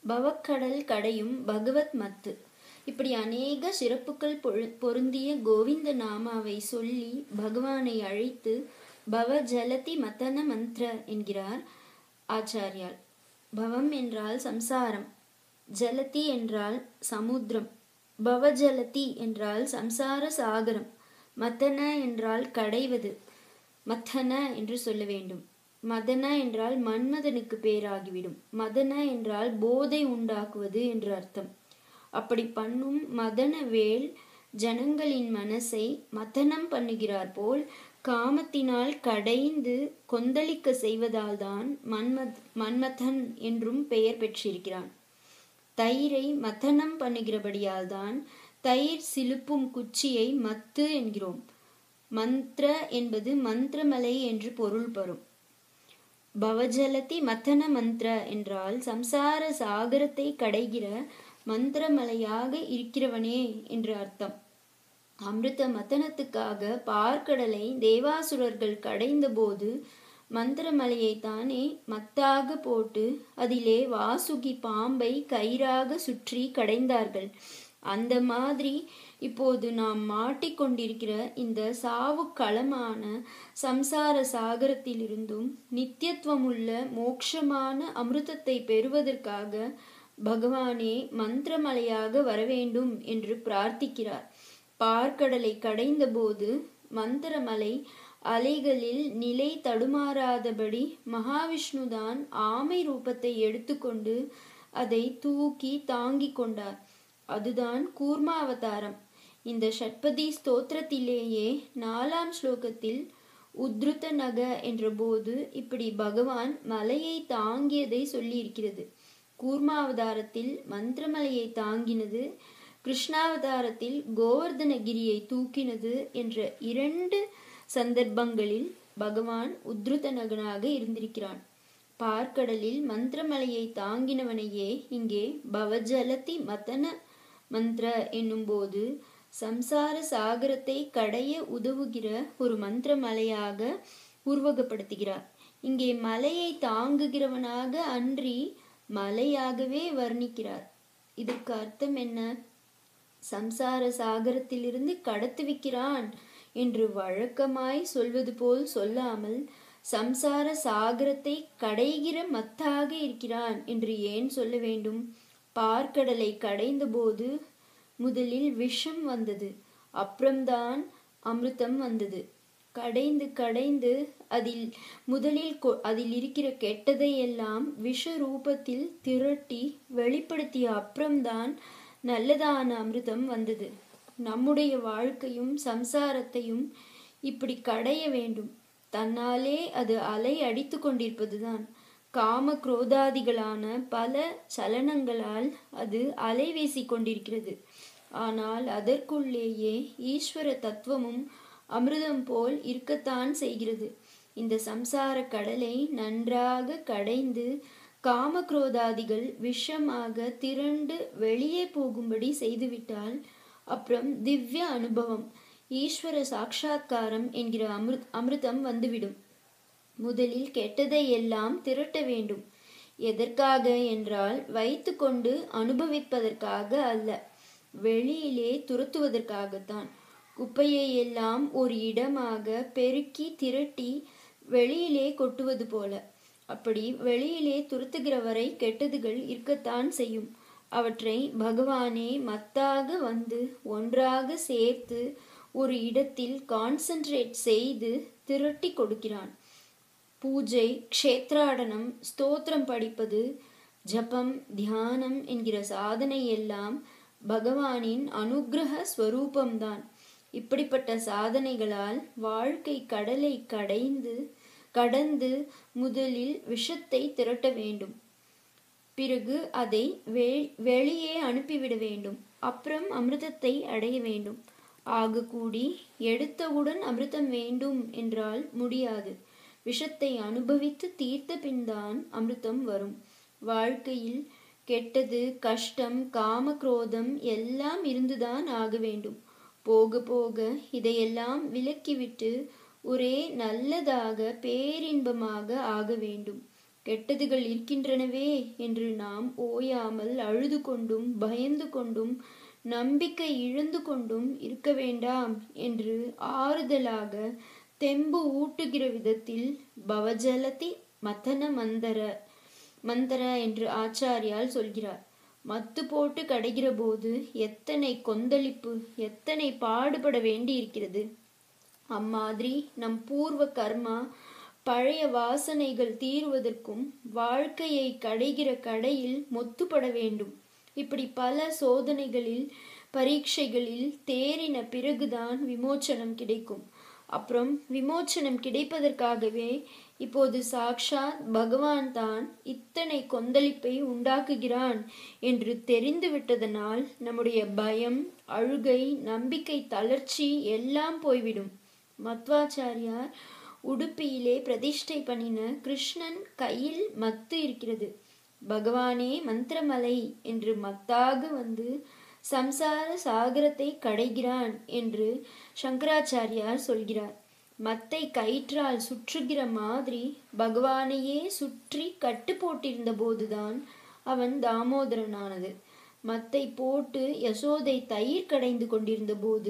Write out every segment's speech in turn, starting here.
பவக்கடல் கடையும் பகவத் மத்து இப்படி அநேக சிறப்புகள் பொருந்திய கோவிந்த நாமாவை சொல்லி பகவானை அழைத்து பவ ஜலதி மத்தன மந்திர என்கிறார் ஆச்சாரியால் பவம் என்றால் சம்சாரம் ஜலதி என்றால் சமுத்திரம் பவஜலதி என்றால் சம்சார சாகரம் மத்தன என்றால் கடைவது மத்தன என்று சொல்ல வேண்டும் மதன என்றால் மன்மதனுக்கு பேராகிவிடும் மதன என்றால் போதை உண்டாக்குவது என்று அர்த்தம் அப்படி பண்ணும் மதன வேல் ஜனங்களின் மனசை மதனம் பண்ணுகிறார் போல் காமத்தினால் கடைந்து கொந்தளிக்க செய்வதால் தான் மன்மத் மன்மதன் என்றும் பெயர் பெற்றிருக்கிறான் தயிரை மதனம் பண்ணுகிறபடியால் தான் தயிர் சிலுப்பும் குச்சியை மத்து என்கிறோம் மந்திர என்பது மந்திரமலை என்று பொருள் பெறும் பவஜலதி மத்தன மந்திர என்றால் சம்சார சாகரத்தை கடைகிற மந்திரமலையாக இருக்கிறவனே என்று அர்த்தம் அமிர்த மத்தனத்துக்காக பார்க்கடலை தேவாசுரர்கள் கடைந்த போது மந்திரமலையை தானே மத்தாக போட்டு அதிலே வாசுகி பாம்பை கயிறாக சுற்றி கடைந்தார்கள் அந்த மாதிரி இப்போது நாம் மாட்டிக்கொண்டிருக்கிற இந்த சாவு களமான சம்சார சாகரத்திலிருந்தும் நித்தியத்துவமுள்ள மோட்சமான அமிர்தத்தை பெறுவதற்காக பகவானே மந்திரமலையாக வரவேண்டும் என்று பிரார்த்திக்கிறார் பார்க்கடலை கடைந்தபோது மந்திரமலை அலைகளில் நிலை தடுமாறாதபடி மகாவிஷ்ணுதான் ஆமை ரூபத்தை எடுத்துக்கொண்டு அதை தூக்கி தாங்கிக் கொண்டார் அதுதான் கூர்மாவதாரம் இந்த ஷட்பதி ஸ்தோத்திரத்திலேயே நாலாம் ஸ்லோகத்தில் உத்ருத நக என்ற போது இப்படி பகவான் மலையை தாங்கியதை சொல்லியிருக்கிறது கூர்மாவதாரத்தில் மந்திரமலையை தாங்கினது கிருஷ்ணாவதாரத்தில் கோவர்தனகிரியை தூக்கினது என்ற இரண்டு சந்தர்ப்பங்களில் பகவான் உத்ருத நகனாக இருந்திருக்கிறான் பார்க்கடலில் மந்திரமலையை தாங்கினவனையே இங்கே பவஜலதி மதன மந்திர என்னும்போது சம்சார சாகரத்தை கடைய உதவுகிற ஒரு மந்திரமலையாக உருவகப்படுத்துகிறார் இங்கே மலையை தாங்குகிறவனாக அன்றி மலையாகவே வர்ணிக்கிறார் இதற்கு அர்த்தம் என்ன சம்சார சாகரத்திலிருந்து கடத்துவிக்கிறான் என்று வழக்கமாய் சொல்வது போல் சொல்லாமல் சம்சார சாகரத்தை கடைகிற மத்தாக இருக்கிறான் என்று ஏன் சொல்ல வேண்டும் பார்க்கடலை கடைந்த போது முதலில் விஷம் வந்தது அப்புறம்தான் அமிர்தம் வந்தது கடைந்து கடைந்து அதில் முதலில் அதில் இருக்கிற கெட்டதை எல்லாம் விஷ ரூபத்தில் திரட்டி வெளிப்படுத்திய அப்புறம்தான் நல்லதான அமிர்தம் வந்தது நம்முடைய வாழ்க்கையும் சம்சாரத்தையும் இப்படி கடைய வேண்டும் தன்னாலே அது அலை அடித்து கொண்டிருப்பதுதான் காம குரோதாதிகளான பல சலனங்களால் அது அலை வீசி கொண்டிருக்கிறது ஆனால் அதற்குள்ளேயே ஈஸ்வர தத்துவமும் அமிர்தம் போல் இருக்கத்தான் செய்கிறது இந்த சம்சார கடலை நன்றாக கடைந்து காமக்ரோதாதிகள் விஷமாக திரண்டு வெளியே போகும்படி செய்துவிட்டால் அப்புறம் திவ்ய அனுபவம் ஈஸ்வர சாட்சா்காரம் என்கிற அமிர்த் அமிர்தம் வந்துவிடும் முதலில் கெட்டதை எல்லாம் திரட்ட வேண்டும் எதற்காக என்றால் வைத்துக்கொண்டு அனுபவிப்பதற்காக அல்ல வெளியிலே துரத்துவதற்காகத்தான் குப்பையை எல்லாம் ஒரு இடமாக பெருக்கி திரட்டி வெளியிலே கொட்டுவது போல அப்படி வெளியிலே துரத்துகிற வரை கெட்டதுகள் இருக்கத்தான் செய்யும் அவற்றை பகவானே மத்தாக வந்து ஒன்றாக சேர்த்து ஒரு இடத்தில் கான்சென்ட்ரேட் செய்து திரட்டி கொடுக்கிறான் பூஜை க்ஷேத்ராடனம் ஸ்தோத்திரம் படிப்பது ஜபம் தியானம் என்கிற சாதனை எல்லாம் பகவானின் அனுகிரக ஸ்வரூபம்தான் இப்படிப்பட்ட சாதனைகளால் வாழ்க்கை கடலை கடைந்து கடந்து முதலில் விஷத்தை திரட்ட வேண்டும் பிறகு அதை வெளியே அனுப்பிவிட வேண்டும் அப்புறம் அமிர்தத்தை அடைய வேண்டும் ஆக கூடி எடுத்தவுடன் அமிர்தம் வேண்டும் என்றால் முடியாது விஷத்தை அனுபவித்து தீர்த்த பின்தான் அமிர்தம் வரும் வாழ்க்கையில் கெட்டது கஷ்டம் காம குரோதம் எல்லாம் இருந்துதான் ஆக வேண்டும் போக போக இதையெல்லாம் விலக்கிவிட்டு ஒரே நல்லதாக பேரின்பமாக ஆக வேண்டும் கெட்டதுகள் இருக்கின்றனவே என்று நாம் ஓயாமல் அழுது கொண்டும் பயந்து கொண்டும் நம்பிக்கை இழந்து கொண்டும் இருக்க வேண்டாம் என்று ஆறுதலாக தெம்பு ஊட்டுகிற விதத்தில் பவஜலதி மதன மந்தர மந்தர என்று ஆச்சாரியால் சொல்கிறார் மத்து போட்டு கடைகிற போது எத்தனை கொந்தளிப்பு எத்தனை பாடுபட வேண்டி இருக்கிறது அம்மாதிரி நம் பூர்வ கர்மா பழைய வாசனைகள் தீர்வதற்கும் வாழ்க்கையை கடைகிற கடையில் மொத்துப்பட வேண்டும் இப்படி பல சோதனைகளில் பரீட்சைகளில் தேறின பிறகுதான் விமோச்சனம் கிடைக்கும் அப்புறம் விமோச்சனம் கிடைப்பதற்காகவே இப்போது சாக்ஷாத் பகவான் தான் இத்தனை கொந்தளிப்பை உண்டாக்குகிறான் என்று தெரிந்து விட்டதனால் நம்முடைய பயம் அழுகை நம்பிக்கை தளர்ச்சி எல்லாம் போய்விடும் மத்வாச்சாரியார் உடுப்பியிலே பிரதிஷ்டை பண்ணின கிருஷ்ணன் கையில் மத்து இருக்கிறது பகவானே மந்திரமலை என்று மத்தாக வந்து சம்சார சாகரத்தை கடைகிறான் என்று சங்கராச்சாரியார் சொல்கிறார் மத்தை கயிற்றால் சுற்றுகிற மாதிரி பகவானையே சுற்றி கட்டு போட்டிருந்த போதுதான் அவன் தாமோதரனானது மத்தை போட்டு யசோதை தயிர் கடைந்து கொண்டிருந்த போது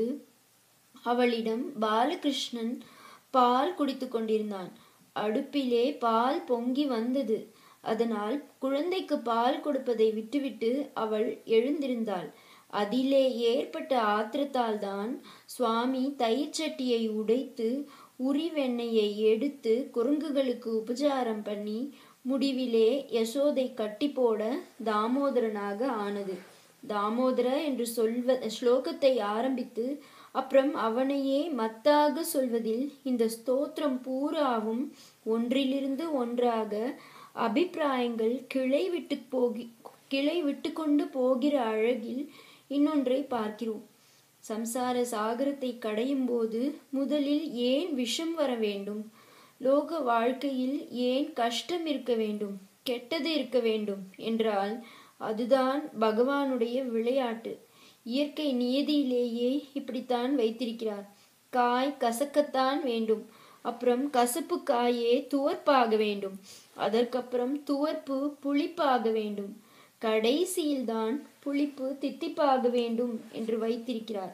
அவளிடம் பாலகிருஷ்ணன் பால் குடித்து கொண்டிருந்தான் அடுப்பிலே பால் பொங்கி வந்தது அதனால் குழந்தைக்கு பால் கொடுப்பதை விட்டுவிட்டு அவள் எழுந்திருந்தாள் அதிலே ஏற்பட்ட ஆத்திரத்தால் தான் சுவாமி தயிர் சட்டியை உடைத்து உரி வெண்ணெயை எடுத்து குரங்குகளுக்கு உபச்சாரம் பண்ணி முடிவிலே யசோதை கட்டி போட தாமோதரனாக ஆனது தாமோதர என்று சொல்வ ஸ்லோகத்தை ஆரம்பித்து அப்புறம் அவனையே மத்தாக சொல்வதில் இந்த ஸ்தோத்திரம் பூராவும் ஒன்றிலிருந்து ஒன்றாக அபிப்பிராயங்கள் கிளை விட்டு போகி கிளை விட்டு கொண்டு போகிற அழகில் இன்னொன்றை பார்க்கிறோம் சம்சார சாகரத்தை கடையும் போது முதலில் ஏன் விஷம் வர வேண்டும் லோக வாழ்க்கையில் ஏன் கஷ்டம் இருக்க வேண்டும் கெட்டது இருக்க வேண்டும் என்றால் அதுதான் பகவானுடைய விளையாட்டு இயற்கை நியதியிலேயே இப்படித்தான் வைத்திருக்கிறார் காய் கசக்கத்தான் வேண்டும் அப்புறம் கசப்பு காயே துவர்ப்பாக வேண்டும் அதற்கப்புறம் துவர்ப்பு புளிப்பாக வேண்டும் கடைசியில்தான் புளிப்பு தித்திப்பாக வேண்டும் என்று வைத்திருக்கிறார்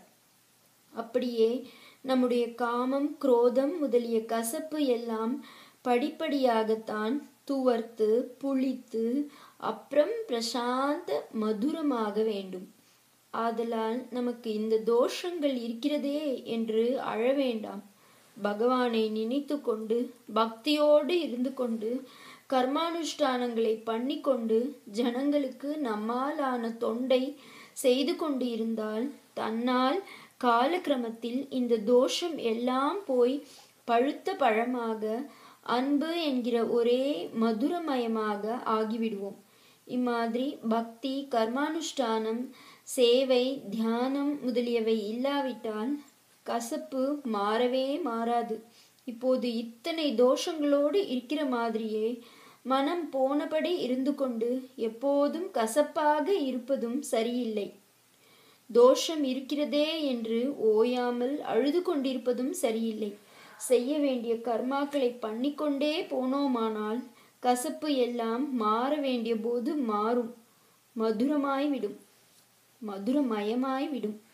அப்படியே நம்முடைய காமம் குரோதம் முதலிய கசப்பு எல்லாம் படிப்படியாகத்தான் துவர்த்து புளித்து அப்புறம் பிரசாந்த மதுரமாக வேண்டும் ஆதலால் நமக்கு இந்த தோஷங்கள் இருக்கிறதே என்று அழ வேண்டாம் பகவானை நினைத்து கொண்டு பக்தியோடு இருந்து கொண்டு கர்மானுஷ்டானங்களை பண்ணி கொண்டு ஜனங்களுக்கு நம்மாலான தொண்டை செய்து கொண்டு இருந்தால் தன்னால் காலக்கிரமத்தில் இந்த தோஷம் எல்லாம் போய் பழுத்த பழமாக அன்பு என்கிற ஒரே மதுரமயமாக ஆகிவிடுவோம் இம்மாதிரி பக்தி கர்மானுஷ்டானம் சேவை தியானம் முதலியவை இல்லாவிட்டால் கசப்பு மாறவே மாறாது இப்போது இத்தனை தோஷங்களோடு இருக்கிற மாதிரியே மனம் போனபடி இருந்து கொண்டு எப்போதும் கசப்பாக இருப்பதும் சரியில்லை தோஷம் இருக்கிறதே என்று ஓயாமல் அழுது கொண்டிருப்பதும் சரியில்லை செய்ய வேண்டிய கர்மாக்களை பண்ணிக்கொண்டே போனோமானால் கசப்பு எல்லாம் மாற வேண்டிய போது மாறும் மதுரமாய் விடும் மதுரமயமாய் விடும்